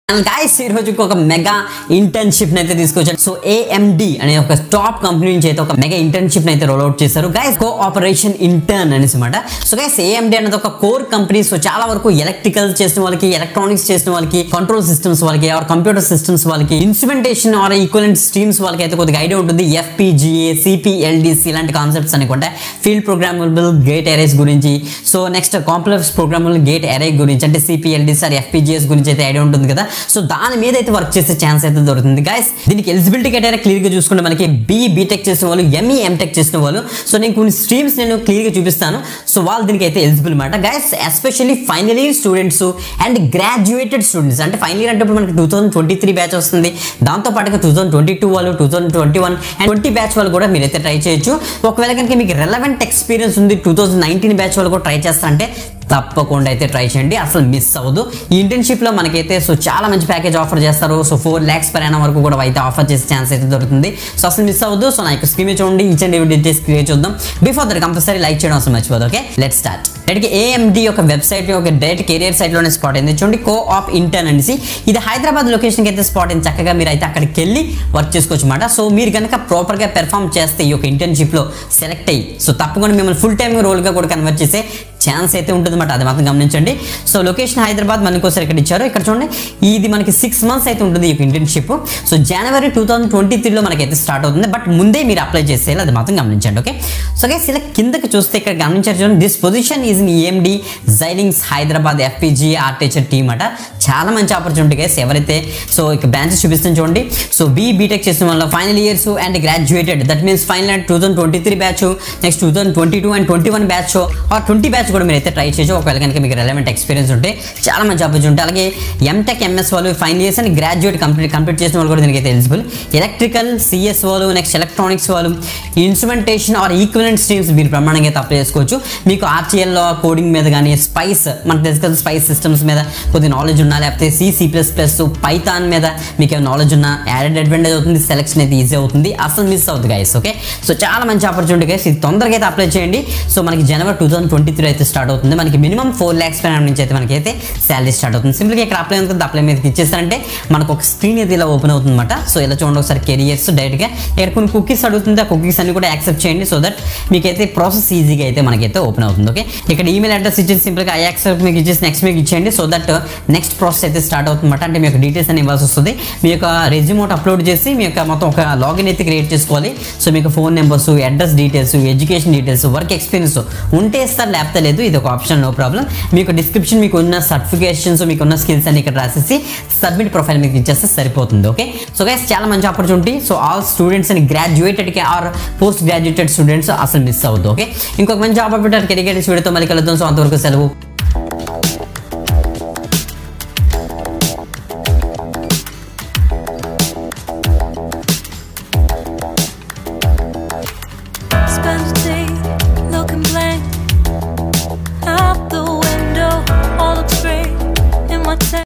guys ఈ రోజు ఒక మెగా ఇంటర్న్షిప్ అయితే తీసుకొచ్చారు సో ఏఎండి అనే ఒక టాప్ కంపెనీ నుంచి అయితే ఒక మెగా ఇంటర్న్షిప్ అయితే రోల్ అవుట్ చేశారు గైస్ కో ఆపరేషన్ ఇంటర్న్ అనేసి అనమాట సో గైస్ ఏఎండి అనేది ఒక కోర్ కంపెనీ సో చాలా వరకు ఎలక్ట్రికల్ చేసిన వాళ్ళకి ఎలక్ట్రానిక్స్ చేసిన వాళ్ళకి కంట్రోల్ సిస్టమ్స్ వాళ్ళకి ఆర్ కంప్యూటర్ సిస్టమ్స్ వాళ్ళకి ఇన్స్ట్రుమెంటేషన్ ఆర్ ఈక్వలెంట్ స్ట్రీమ్స్ వాళ్ళకి అయితే కొద్దిగా ఐడియా ఉంటుంది ఎఫ్పిజిఏ సిపిఎల్డిసి ఇలాంటి కాన్సెప్ట్స్ అని కూడా ఫీల్డ్ ప్రోగ్రామబుల్ గేట్ ఎరేస్ గురించి so next complex programmable gate array గురించి అంటే సిపిఎల్డిసి ఆర్ ఎఫ్పిజిఎస్ గురించి అయితే ఐడియా ఉంటుంది కదా సో దాని మీద అయితే వర్క్ చేసే ఛాన్స్ అయితే దొరుకుతుంది గైస్ దీనికి ఎలిజిబిలిటీ క్రైటీరియా క్లియర్ గా చూసుకుంటే మనకి బి బీటెక్ చేసిన వాళ్ళు ఎంఈ ఎంటెక్ చేసిన వాళ్ళు సో నేను కొన్ని స్ట్రీమ్స్ నేను క్లియర్ గా చూపిస్తాను సో వాళ్ళు దీనికి అయితే ఎలిజిబుల్ అనమాట guys especially final year students and graduated students అంటే ఫైనల్ ఇయర్ అంటే ఇప్పుడు మనకి two thousand twenty three batch వస్తుంది దాంతో పాటుగా టూ థౌసండ్ ట్వంటీ టూ వాళ్ళు two thousand twenty one and twenty batch వాళ్ళు కూడా మీరైతే ట్రై చేయొచ్చు ఒకవేళ కనుక మీకు రెలవెంట్ ఎక్స్పీరియన్స్ ఉంది టూ థౌసండ్ నైన్టీన్ బ్యాచ్ వాళ్ళు కూడా ట్రై చేస్తారంటే తప్పకుండా అయితే ట్రై చేయండి అసలు మిస్ అవ్వదు ఈ ఇంటర్న్షిప్ లో మనకైతే సో చాలా మంచి ప్యాకేజ్ ఆఫర్ చేస్తారు సో ఫోర్ ల్యాక్స్ పర్ అయిన వరకు కూడా అయితే ఆఫర్ చేసే ఛాన్స్ అయితే దొరుకుతుంది సో అసలు మిస్ అవ్వదు సో నా యొక్క స్క్రీన్ చూడండి ఈచ్ అండ్ ఎవరి డీటెయిల్స్ క్రియేట్ చూద్దాం బిఫోర్ దట్ కంపల్సరీ లైక్ చేయడం అసలు మర్చిపోదు okay let start direct AMD ఒక వెబ్సైట్ ఒక డైరెక్ట్ కెరియర్ సైట్ లోనే స్పాట్ అయింది చూడండి కో ఆప్ ఇంటర్న్ అనేసి ఇది హైదరాబాద్ లొకేషన్కి అయితే స్పాట్ అయింది చక్కగా మీరు అయితే అక్కడికి వెళ్ళి వర్క్ చేసుకోవచ్చు అనమాట సో మీరు కనుక ప్రాపర్గా పెర్ఫామ్ చేస్తే ఈ యొక్క ఇంటర్న్షిప్ లో సెలెక్ట్ అయ్యి సో తప్పకుండా మిమ్మల్ని ఫుల్ టైమ్ రోల్గా కూడా కన్వర్ట్ చేసే ఛాన్స్ అయితే ఉంటుంది అనమాట అది మాత్రం గమనించండి సో లొకేషన్ హైదరాబాద్ మనకోసారి ఇక్కడ ఇచ్చారు ఇక్కడ చూడండి ఇది మనకి సిక్స్ మంత్స్ అయితే ఉంటుంది ఈ internship so January two thousand twenty త్రీలో మనకైతే స్టార్ట్ అవుతుంది బట్ ముందే మీరు అప్లై చేసేయాలి అది మాత్రం గమనించండి ఓకే సో గైస్ ఇలా కిందకి చూస్తే ఇక్కడ గమనించారు చూడండి this position is in AMD Xilinx Hyderabad FPGA architecture team అట చాలా మంచి ఆపర్చునిటీ గైస్ ఎవరైతే సో ఇక బ్రాంచెస్ చూపిస్తాను చూడండి సో బీ బీటెక్ చేసిన వాళ్ళ final years and graduated that means final and two thousand twenty three batch next two thousand twenty two and twenty one batch or twenty batch కూడా మీరు అయితే try చేయొచ్చు ఒకవేళ కనుక మీకు రెలవెంట్ ఎక్స్పీరియన్స్ ఉంటే చాలా మంచి ఆపర్చునిటీ అలాగే ఎంటెక్ ఎంఎస్ వాళ్ళు final years and graduate complete complete చేసిన వాళ్ళు కూడా దీనికి అయితే ఎలిజిబుల్ ఎలక్ట్రికల్ సిఎస్ వాళ్ళు నెక్స్ట్ ఎలక్ట్రానిక్స్ వాళ్ళు ఇన్స్ట్రుమెంటేషన్ ఆర్ ఈక్వలెంట్ స్ట్రీమ్స్ మీరు ప్రమాణంగా అయితే అప్లై చేసుకోవచ్చు మీకు ఆర్టీఎల్ కోడింగ్ మీద కానీ స్పైస్ మనకు తెలుసు కదా స్పైస్ సిస్టమ్స్ మీద కొద్ది నాలెడ్జ్ ఉన్నా లేకపోతే C C plus plus Python మీద మీకు నాలెడ్జ్ ఉన్నా యాడెడ్ అడ్వాంటేజ్ అవుతుంది సెలెక్షన్ అయితే ఈజీ అవుతుంది అసలు మిస్ అవుతుంది గైస్ ఓకే సో చాలా మంచి ఆపర్చునిటీ గైస్ ఇది తొందరగా అయితే అప్లై చేయండి సో మనకి January two thousand twenty three అయితే స్టార్ట్ అవుతుంది మనకి మినిమం ఫోర్ ల్యాక్స్ పైన నుంచి అయితే మనకి అయితే శాలరీ స్టార్ట్ అవుతుంది సింపుల్గా ఇక్కడ అప్లై ఉంటుంది అప్లై మీదకి ఇచ్చేస్తారంటే మనకు ఒక స్క్రీన్ అయితే ఇలా ఓపెన్ అవుతుంది అనమాట సో ఇలా చూడండి ఒకసారి కెరియర్స్ డైరెక్ట్గా ఇక్కడ కొన్ని కుకీస్ అడుగుతుంది ఆ కుకీస్ అన్ని కూడా యాక్సెప్ట్ చేయండి సో దట్ మీకైతే ప్రాసెస్ ఈజీగా అయితే మనకైతే ఓపెన్ అవుతుంది ఓకే ఇక్కడ ఈమెయిల్ అడ్రస్ ఇచ్చేసి సింపుల్గా ఐ యాక్సెప్ట్ మీకు ఇచ్చేసి నెక్స్ట్ మీకు ఇచ్చేయండి సో దట్ నెక్స్ట్ ప్రాసెస్ అయితే స్టార్ట్ అవుతుందన్నమాట అంటే మీ యొక్క డీటెయిల్స్ అని ఇవ్వాల్సి వస్తుంది మీ యొక్క రెజ్యూమోట్ అప్లోడ్ చేసి మీ యొక్క మొత్తం ఒక లాగిన్ అయితే క్రియేట్ చేసుకోవాలి సో మీకు phone numbers address details education details work experience ఉంటే ఇస్తారు లేకపోతే లేదు ఇది ఒక ఆప్షన్ నో ప్రాబ్లం మీకు డిస్క్రిప్షన్ మీకు ఉన్న సర్టిఫికేషన్స్ మీకు ఉన్న స్కిల్స్ అని ఇక్కడ రాసేసి సబ్మిట్ ప్రొఫైల్ మీకు ఇచ్చేస్తే సరిపోతుంది ఓకే సో గైస్ చాలా మంచి ఆపర్చునిటీ సో ఆల్ స్టూడెంట్స్ అని గ్రాడ్యుయేటెడ్కి ఆర్ పోస్ట్ గ్రాడ్యుయేటెడ్ స్టూడెంట్స్ అసలు మిస్ అవ్వద్దు ఓకే ఇంకొక మంచి జాబ్ ఆపర్చునిటీ కెరిగేట్ వీడియోతో మళ్ళీ కలుద్దాం సో అంతవరకు సెలవు